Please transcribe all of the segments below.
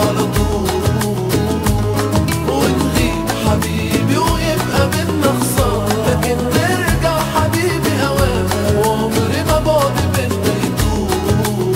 على طول ونغيب حبيبي ويبقى بينا خسارة لكن نرجع حبيبي أوام وعمري ما بعد بينا يطول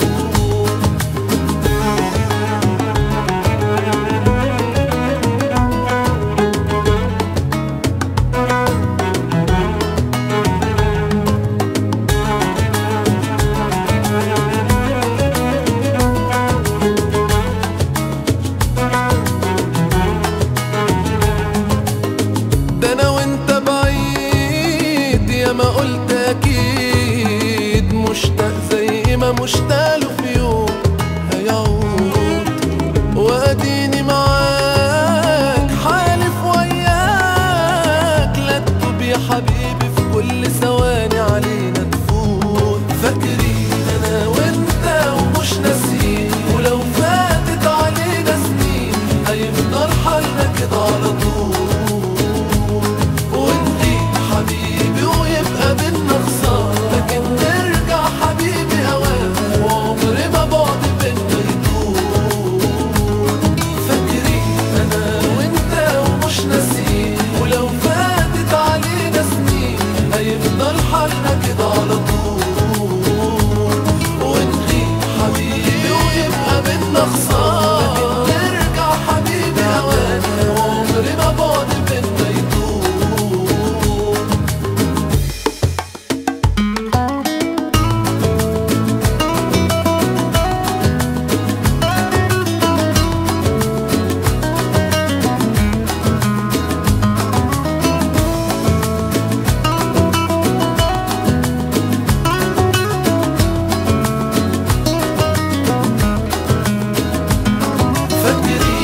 ده انا وانت بعيد يا ما قلت اكيد مشتاق زي ما مشتاق له في يوم هيعود واديني معاك حالف وياك لا تتوب يا حبيبي في كل ثواني علينا تفوت فاكرين انا وانت ومش ناسيين ولو فاتت علينا سنين هيفضل حالنا كده على طول ونغيب حبيبي ويبقى بينا خسارة لكن نرجع حبيبي أوام وعمري ما بعد بينا يطول فاكرين أنا وأنت ومش ناسيين ولو فاتت علينا سنين هيفضل حالنا كده على طول ونغيب حبيبي ويبقى بينا خسارة لكن نرجع حبيبي أوام وعمري ما بعد بينا يطول فاكرين